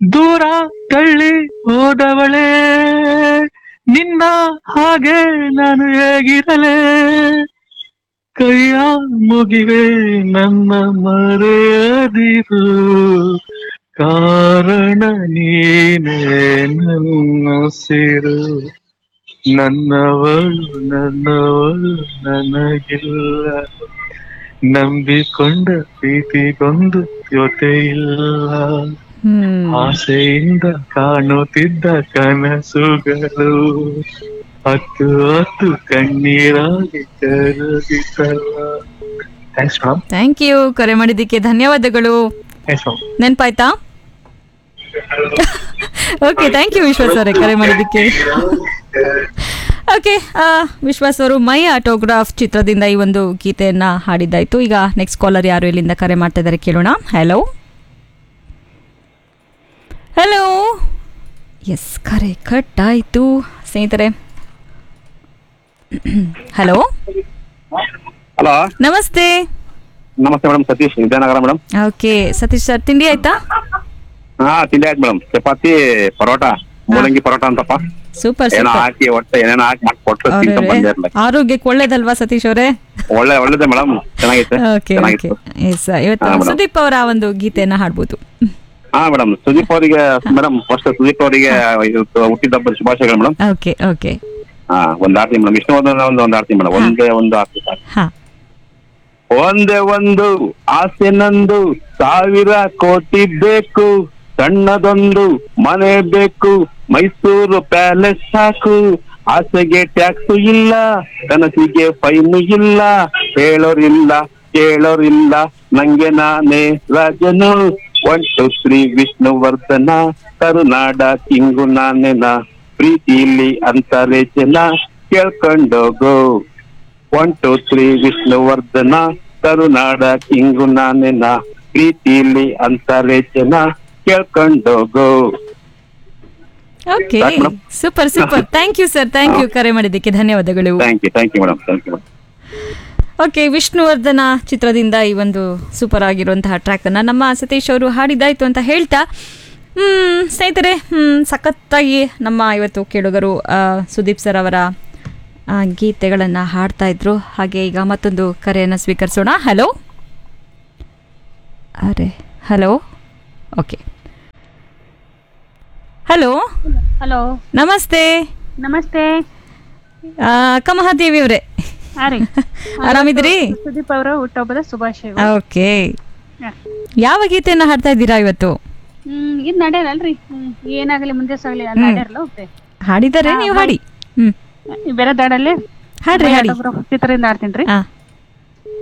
ದೂರ ತಳ್ಳಿ ಹೋದವಳೇ ನಿನ್ನ ಹಾಗೆ ನಾನು ಹೇಗಿರಲೇ ಕೈಯ ಮುಗಿವೆ ನನ್ನ ಮರೆಯದಿರು ಕಾರಣ ನೀನೇ ನನ್ನ ಸಿರು ನನ್ನವಳು ನನ್ನವಳು ನನಗಿಲ್ಲ ನಂಬಿಕೊಂಡ ಪ್ರೀತಿಗೊಂದು ಜೊತೆ ಇಲ್ಲ ಹ್ಮ್ ಆಸೆಯಿಂದ ಕಾಣುತ್ತಿದ್ದ ಕನಸುಗಳು ಹತ್ತು ಹತ್ತು ಕಣ್ಣೀರಾಗಿ ಕರಗಿತಲ್ಲ ಥ್ಯಾಂಕ್ಸ್ ಮೇಡಮ್ ಥ್ಯಾಂಕ್ ಯು ಕರೆ ಮಾಡಿದ್ದಕ್ಕೆ ಧನ್ಯವಾದಗಳು ಥ್ಯಾಂಕ್ಸ್ ಮೇಡಮ್ ನೆನ್ಪಾಯ್ತಾ ಓಕೆ ಥ್ಯಾಂಕ್ ಯು ವಿಶ್ವಾಸ್ ಅವರೇ ಕರೆ ಮಾಡಿದ್ದಕ್ಕೆ ಓಕೆ ವಿಶ್ವಾಸ್ ಅವರು ಮೈ ಆಟೋಗ್ರಾಫ್ ಚಿತ್ರದಿಂದ ಈ ಒಂದು ಗೀತೆಯನ್ನ ಹಾಡಿದ್ದಾಯ್ತು ಈಗ ನೆಕ್ಸ್ಟ್ ಕಾಲರ್ ಯಾರು ಇಲ್ಲಿಂದ ಕರೆ ಮಾಡ್ತಾ ಇದ್ದಾರೆ ಕೇಳೋಣ ಹಲೋ ಹಲೋ ಎಸ್ ಕರೆ ಕಟ್ ಆಯಿತು ಸ್ನೇಹಿತರೆ ಹಲೋ ಹಲೋ ನಮಸ್ತೆ ನಮಸ್ತೆ madam Satish Vidyanagar madam okay Satish sir ತಿಂಡಿ ಆಯ್ತಾ ಹಾ ತಿಂಡಿ ಆಯ್ತು ಮೇಡಮ್ ಚಪಾತಿ ಪರೋಟ ಮೂಲಂಗಿ ಪರೋಟ ಅಂತಪ್ಪ ಸೂಪರ್ ಏನೋ ಸೂಪರ್ ಹಾಕಿ ಒಟ್ಟೆ ಏನೇನೋ ಹಾಕಿ ಮಾಡಿ ಕೊಟ್ಟು ತಿಂತ ಬಂದೆ ಇರ್ಲಿ. ಆರೋಗ್ಯಕ್ಕೆ ಒಳ್ಳೇದಲ್ವಾ ಸತೀಶ್ ಅವರೇ ಒಳ್ಳೆ ಒಳ್ಳೇದೇ ಮೇಡಮ್ ಚೆನ್ನಾಗೈತೆ ಓಕೆ ಓಕೆ ಚೆನ್ನಾಗಿತ್ತು ಎಸ್ ಇವತ್ತು ಹಾ, madam. ಸುದೀಪ್ ಅವರ ಒಂದು ಗೀತೆಯನ್ನ ಹಾಡ್ಬೋದು ಹಾ ಮೇಡಮ್ ಸುದೀಪ್ ಅವರಿಗೆ ಮೇಡಮ್ ಫಸ್ಟ್ ಸುದೀಪ್ ಅವರಿಗೆ ಇವತ್ತು ಹುಟ್ಟಿದ ಹಬ್ಬದ ಶುಭಾಶಯಗಳು ಮೇಡಮ್ ಓಕೆ ಓಕೆ ಹಾ ಒಂದ್ ಆರ್ತಿ ಮೇಡಮ್ ವಿಷ್ಣುವರ್ಧನ ಒಂದು ಒಂದ್ ಆರ್ತಿ ಮೇಡಮ್ ಒಂದೇ ಒಂದು ಆರ್ತಿ ಸಾಕು ಹಾ ಒಂದೇ ಒಂದು ಆಸೆ ನಂದು ಸಾವಿರ ಕೋಟಿ ಬೇಕು ಸಣ್ಣದೊಂದು ಮನೆ ಬೇಕು ಮೈಸೂರು ಪ್ಯಾಲೇಸ್ ಸಾಕು ಆಸೆಗೆ ಟ್ಯಾಕ್ಸ್ ಇಲ್ಲ ಕನಸಿಗೆ ಫೈನ್ ಇಲ್ಲ ಹೇಳೋರಿಲ್ಲ ಕೇಳೋರಿಲ್ಲ ನಂಗೆ ನಾನೇ ರಾಜನು ಒನ್ ಟು ತ್ರೀ ವಿಷ್ಣುವರ್ಧನ ಕರುನಾಡ ಕಿಂಗು ನಾನೇನ ಪ್ರೀತಿಲಿ ಅಂತಾರೆ ಜನ ಕೇಳ್ಕೊಂಡೋಗು ಒನ್ ಟು ತ್ರೀ ವಿಷ್ಣುವರ್ಧನ ಕರುನಾಡ ಕಿಂಗು ನಾನೇನ ಪ್ರೀತಿಲಿ ಅಂತಾರೆ ಜನ ಕೇಳ್ಕೊಂಡೋಗು ಓಕೆ ಸಾಕ್ madam? Super super thank you sir thank you ಕರೆ ಮಾಡಿದ್ದಕ್ಕೆ ಧನ್ಯವಾದಗಳು thank you thank you madam thank you madam okay Vishnuvardhana ಚಿತ್ರದಿಂದ ಈ ಒಂದು ಸೂಪರ್ ಆಗಿರುವಂತಹ ಟ್ರ್ಯಾಕ್ ಅನ್ನ ನಮ್ಮ ಸತೀಶ್ ಅವರು ಹಾಡಿದಾಯ್ತು ಅಂತ ಹೇಳ್ತಾ ಹ್ಮ್ ಸ್ನೇಹಿತರೆ ಹ್ಮ್ ಸಖತ್ತಾಗಿ ನಮ್ಮ ಇವತ್ತು ಕೇಳುಗರು ಆ, ಸುದೀಪ್ ಸರ್ ಅವರ ಆ, ಗೀತೆಗಳನ್ನ ಹಾಡ್ತಾ ಇದ್ರು ಹಾಗೆ ಈಗ ಮತ್ತೊಂದು ಕರೆಯನ್ನು ಸ್ವೀಕರಿಸೋಣ ಹಲೋ ಅರೆ ಹಲೋ ಓಕೆ ಹಲೋ ಹಲೋ ನಮಸ್ತೆ ನಮಸ್ತೆ ಆ, ಅಕ್ಕ ಮಹಾದೇವಿ ಅವರೇ ಹಾ ರೀ ಆರಾಮಿದ್ರಿ ಸುದೀಪ್ ಅವರ ಹುಟ್ಟುಹಬ್ಬದ ಶುಭಾಶಯಗಳು ಓಕೆ ಹಾ. ಯಾವ ಗೀತೆಯನ್ನ ಹಾಡ್ತಾ ಇದ್ದೀರಾ ಇವತ್ತು ಹ್ಮ್ ಇದ್ ನಡೆಯಲ್ಲಲ್ರಿ ಹ್ಮ್ ಏನಾಗಲಿ ಮುಂದೆ ಸಾಗಲಿ ಅಲ್ಲಿ ನಡೆಯಲ್ಲ ಹೋಗ್ತೆ ಹಾಡಿದರೆ ನೀವು ಹಾಡಿ ಹ್ಮ್ ಬೇರೆ ದಾಡಲ್ಲಿ ಹಾಡ್ರಿ ಹಾಡಿ ಚಿತ್ರದಿಂದ ಆಡ್ತೀನಿ ಹಾ